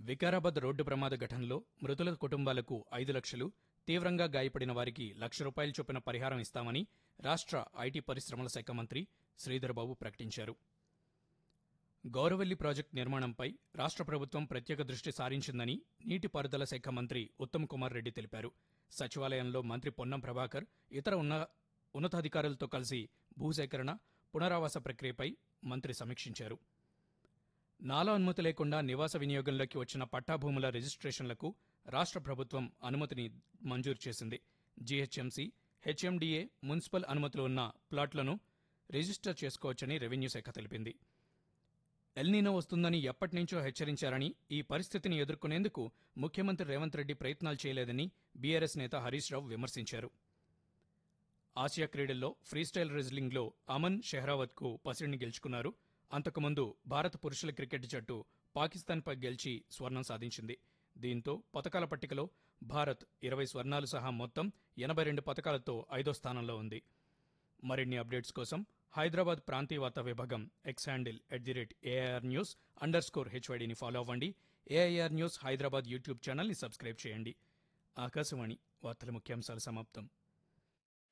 Vikarabad road ప్రమాద ఘటనలో మృతుల కుటుంబాలకు ఐదు లక్షలు తీవ్రంగా గాయపడిన వారికి లక్ష రూపాయల చొప్పున పరిహారం ఇస్తామని రాష్ట్ర ఐటీ పరిశ్రమల శాఖ మంత్రి శ్రీధర్బాబు ప్రకటించారు గౌరవల్లి ప్రాజెక్టు నిర్మాణంపై రాష్ట్ర ప్రభుత్వం ప్రత్యేక దృష్టి సారించిందని నీటిపారుదల శాఖ మంత్రి ఉత్తమ్ కుమార్ రెడ్డి తెలిపారు సచివాలయంలో మంత్రి పొన్నం ప్రభాకర్ ఇతర ఉన్న ఉన్నతాధికారులతో కలిసి భూసేకరణ పునరావాస ప్రక్రియపై మంత్రి సమీక్షించారు నాలా అనుమతి లేకుండా నివాస వినియోగంలోకి వచ్చిన పట్టా భూముల రిజిస్ట్రేషన్లకు రాష్ట్ర ప్రభుత్వం అనుమతిని మంజూరు చేసింది జీహెచ్ఎంసీ హెచ్ఎండిఏ మున్సిపల్ అనుమతులు ఉన్న ప్లాట్లను రిజిస్టర్ చేసుకోవచ్చని రెవెన్యూ శాఖ తెలిపింది ఎల్నీనో వస్తుందని ఎప్పటినుంచో హెచ్చరించారని ఈ పరిస్థితిని ఎదుర్కొనేందుకు ముఖ్యమంత్రి రేవంత్ రెడ్డి ప్రయత్నాలు చేయలేదని బీఆర్ఎస్ నేత హరీష్ రావు విమర్శించారు ఆసియా క్రీడల్లో ఫ్రీస్టైల్ రెజ్లింగ్లో అమన్ షెహ్రావత్కు పసిడిని గెలుచుకున్నారు అంతకుముందు భారత పురుషుల క్రికెట్ జట్టు పాకిస్తాన్పై గెలిచి స్వర్ణం సాధించింది దీంతో పతకాల పట్టికలో భారత్ ఇరవై స్వర్ణాలు సహా మొత్తం ఎనభై రెండు పతకాలతో ఐదో స్థానంలో ఉంది మరిన్ని అప్డేట్స్ కోసం హైదరాబాద్ ప్రాంతీయ వార్తా విభాగం X handle at the rate AIR news underscore హెచ్వైడిని ఫాలో అవ్వండి ఏఐఆర్ న్యూస్ హైదరాబాద్ యూట్యూబ్ ఛానల్ని సబ్స్క్రైబ్ చేయండి ఆకాశవాణి వార్తల ముఖ్యాంశాలు సమాప్తం